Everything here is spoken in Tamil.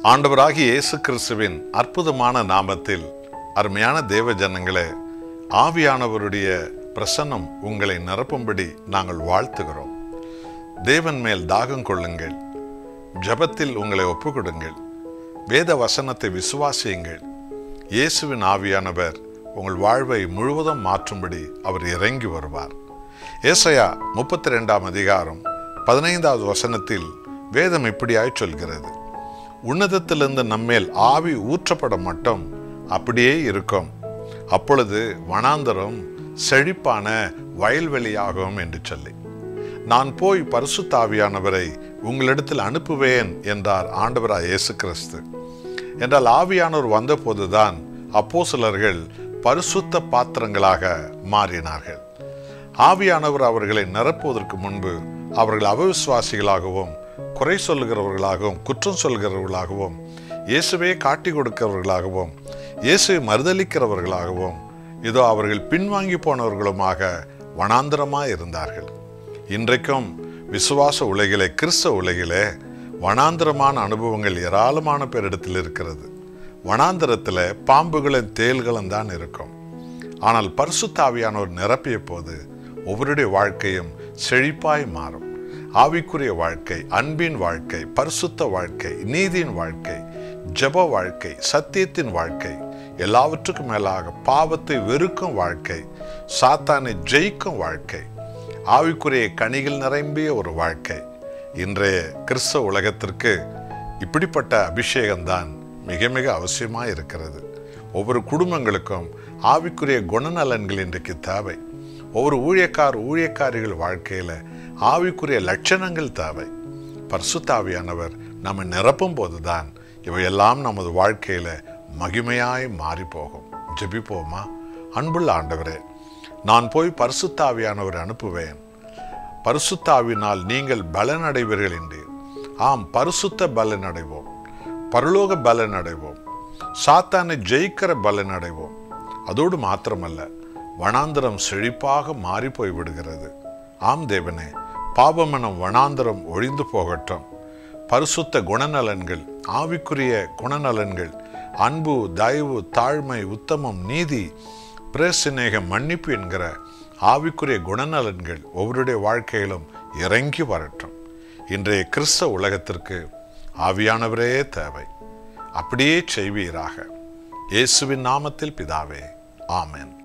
ஆண்டவராகிய இயேசு கிறிஸ்துவின் அற்புதமான நாமத்தில் அருமையான தேவ ஜனங்களே ஆவியானவருடைய பிரசன்னம் உங்களை நிரப்பும்படி நாங்கள் வாழ்த்துகிறோம் தேவன் மேல் தாகம் கொள்ளுங்கள் ஜபத்தில் உங்களை ஒப்புக்கொடுங்கள் வேத வசனத்தை விசுவாசியுங்கள் இயேசுவின் ஆவியானவர் உங்கள் வாழ்வை முழுவதும் மாற்றும்படி அவர் இறங்கி வருவார் ஏசையா முப்பத்தி ரெண்டாம் அதிகாரம் பதினைந்தாவது வசனத்தில் வேதம் இப்படியாய் சொல்கிறது உன்னதத்திலிருந்து நம்மேல் ஆவி ஊற்றப்பட மட்டும் அப்படியே இருக்கும் அப்பொழுது வனாந்தரம் செழிப்பான வயல்வெளியாகும் என்று சொல்லி நான் போய் பரிசுத்தாவியானவரை உங்களிடத்தில் அனுப்புவேன் என்றார் ஆண்டவராய் இயேசு கிறிஸ்து என்றால் ஆவியானவர் வந்தபோதுதான் அப்போ சிலர்கள் பரிசுத்த பாத்திரங்களாக மாறினார்கள் ஆவியானவர் அவர்களை நிரப்புவதற்கு முன்பு அவர்கள் அவவிசுவாசிகளாகவும் குறை சொல்லுகிறவர்களாகவும் குற்றம் சொல்கிறவர்களாகவும் இயேசுவே காட்டி கொடுக்கிறவர்களாகவும் இயேசுவை மறுதளிக்கிறவர்களாகவும் இதோ அவர்கள் பின்வாங்கி போனவர்களுமாக வனாந்தரமாய் இருந்தார்கள் இன்றைக்கும் விசுவாச உலகிலே கிறிஸ்தவ உலகிலே வனாந்தரமான அனுபவங்கள் ஏராளமான பேரிடத்தில் இருக்கிறது வனாந்தரத்தில் பாம்புகளின் தேல்களும் தான் இருக்கும் ஆனால் பரிசுத்தாவியானவர் நிரப்பிய போது ஒவ்வொருடைய வாழ்க்கையும் செழிப்பாய் மாறும் ஆவிக்குரிய வாழ்க்கை அன்பின் வாழ்க்கை பரிசுத்த வாழ்க்கை நீதியின் வாழ்க்கை ஜப வாழ்க்கை சத்தியத்தின் வாழ்க்கை எல்லாவற்றுக்கும் மேலாக பாவத்தை வெறுக்கும் வாழ்க்கை சாத்தானை ஜெயிக்கும் வாழ்க்கை ஆவிக்குரிய கனிகள் நிரம்பிய ஒரு வாழ்க்கை இன்றைய கிறிஸ்தவ உலகத்திற்கு இப்படிப்பட்ட அபிஷேகம்தான் மிக மிக அவசியமாக இருக்கிறது ஒவ்வொரு குடும்பங்களுக்கும் ஆவிக்குரிய குணநலன்கள் இன்றைக்கு தேவை ஒவ்வொரு ஊழியக்கார் ஊழியக்காரிகள் வாழ்க்கையில் ஆவிக்குரிய லட்சணங்கள் தேவை பர்சுத்தாவியானவர் நம்ம நிரப்பும் போதுதான் இவையெல்லாம் நமது வாழ்க்கையில் மகிமையாய் மாறி போகும் ஜெபிப்போமா அன்புள்ள ஆண்டவரே நான் போய் பரிசுத்தாவியானவர் அனுப்புவேன் பரிசுத்தாவினால் நீங்கள் பலன் அடைவீர்கள் என்றீர் ஆம் பரிசுத்த பலன் அடைவோம் பரலோக பலன் அடைவோம் சாத்தானை ஜெயிக்கிற பலன் அடைவோம் அதோடு மாத்திரமல்ல வனாந்தரம் செழிப்பாக மாறி போய் விடுகிறது ஆம் தேவனே பாபமனம் வனாந்தரம் ஒழிந்து போகட்டும் பரிசுத்த குணநலன்கள் ஆவிக்குரிய குணநலன்கள் அன்பு தயவு தாழ்மை உத்தமம் நீதி பிரசிநேகம் மன்னிப்பு என்கிற ஆவிக்குரிய குணநலன்கள் ஒவ்வொருடைய வாழ்க்கையிலும் இறங்கி வரட்டும் இன்றைய கிறிஸ்தவ உலகத்திற்கு ஆவியானவரே தேவை அப்படியே செய்வீராக இயேசுவின் நாமத்தில் பிதாவே ஆமென்